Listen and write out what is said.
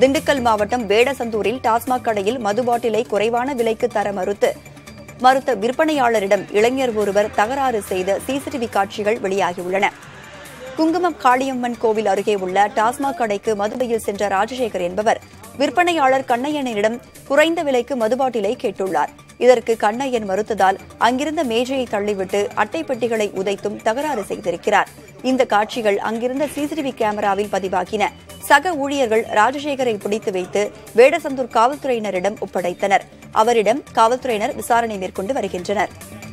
திண்டுக்கல் மாவட்டம் வேடசந்தூரில் டாஸ்மாக் கடையில் மது பாட்டிலை குறைவான விலைக்கு தர மறுத்து மறுத்த விற்பனையாளரிடம் இளைஞர் ஒருவர் தகராறு செய்த சிசிடிவி காட்சிகள் வெளியாகியுள்ளன குங்குமம் காளியம்மன் கோவில் அருகே உள்ள டாஸ்மாக் கடைக்கு மதுவையில் சென்ற ராஜசேகர் என்பவர் விற்பனையாளர் கண்ணையனிடம் குறைந்த விலைக்கு மது பாட்டிலை கேட்டுள்ளார் இதற்கு கண்ணையன் மறுத்ததால் அங்கிருந்த மேஜையை தள்ளிவிட்டு அட்டை பெட்டிகளை உதைத்தும் தகராறு செய்திருக்கிறார் இந்த காட்சிகள் அங்கிருந்த சிசிடிவி கேமராவில் பதிவாகின சக ஊழியர்கள் ராஜசேகரை பிடித்து வைத்து வேடசந்தூர் காவல்துறையினரிடம் ஒப்படைத்தனர் அவரிடம் காவல்துறையினர் விசாரணை மேற்கொண்டு வருகின்றனர்